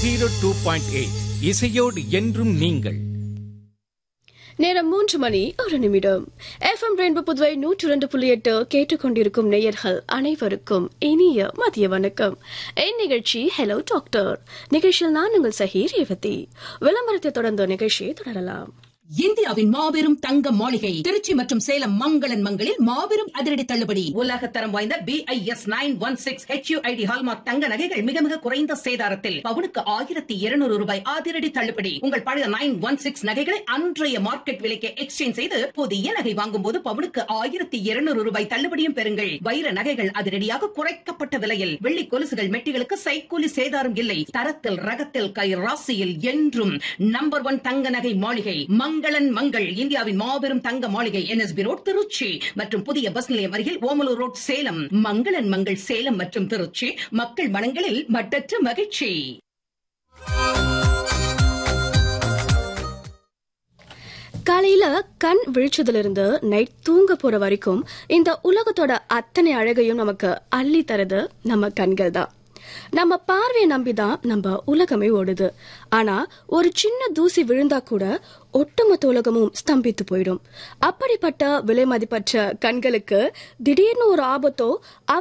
zero two point eight இசையோடு என்றும் நீங்கள் நேரம் மூன்று மணி ஒரு நிமிடம் எஃப்எம் ரெயின்போ புதுவை நூற்று இரண்டு புள்ளி எட்டு கேட்டுக்கொண்டிருக்கும் நேயர்கள் அனைவருக்கும் இனிய மதிய வணக்கம் என் நிகழ்ச்சி ஹலோ டாக்டர் நிகழ்ச்சியில் நான் உங்கள் சஹி ரேவதி விளம்பரத்தை தொடர்ந்து நிகழ்ச்சியை தொடரலாம் இந்தியாவின் மாபெரும் தங்க மாளிகை திருச்சி மற்றும் சேலம் மங்களன் மங்களில் மாபெரும் அதிரடி தள்ளுபடி உலக தரம் வாய்ந்த B I S nine one six H ID hallmark தங்க நகைகள் மிக மிக குறைந்த சேதாரத்தில் பவுனுக்கு ஆயிரத்தி இருநூறு ரூபாய் அதிரடி தள்ளுபடி உங்கள் பழைய நைன் ஒன் சிக்ஸ் நகைகளை அன்றைய மார்க்கெட் விலைக்கு எக்ஸ்சேஞ்ச் செய்து புதிய நகை வாங்கும் போது பவுனுக்கு ஆயிரத்தி இருநூறு ரூபாய் தள்ளுபடியும் பெறுங்கள் வைர நகைகள் அதிரடியாக குறைக்கப்பட்ட விலையில் வெள்ளி கொலுசுகள் மெட்டிகளுக்கு சைக்கூலி சேதாரம் இல்லை தரத்தில் ரகத்தில் கை ராசியில் என்றும் நம்பர் ஒன் தங்க நகை மாளிகை மங்களன் மங்கள் இந்தியாவின் மாபெரும் தங்க மாளிகை என்எஸ்பி ரோட் திருச்சி மற்றும் புதிய பஸ் நிலையம் அருகில் ஓமலூர் ரோட் சேலம் மங்களன் மங்கள் சேலம் மற்றும் திருச்சி மக்கள் மனங்களில் மட்டற்ற மகிழ்ச்சி காலையில கண் விழிச்சதிலிருந்து நைட் தூங்க போற வரைக்கும் இந்த உலகத்தோட அத்தனை அழகையும் நமக்கு அள்ளி தரது நம்ம கண்கள் தான் நம்ம பார்வையை நம்பிதான் நம்ம உலகமே ஓடுது ஆனா ஒரு சின்ன தூசி விழுந்தா கூட ஒட்டுமொத்த உலகமும் ஸ்தம்பித்து போயிடும் அப்படிப்பட்ட விலை மதிப்பற்ற கண்களுக்கு திடீர்னு ஒரு ஆபத்தோ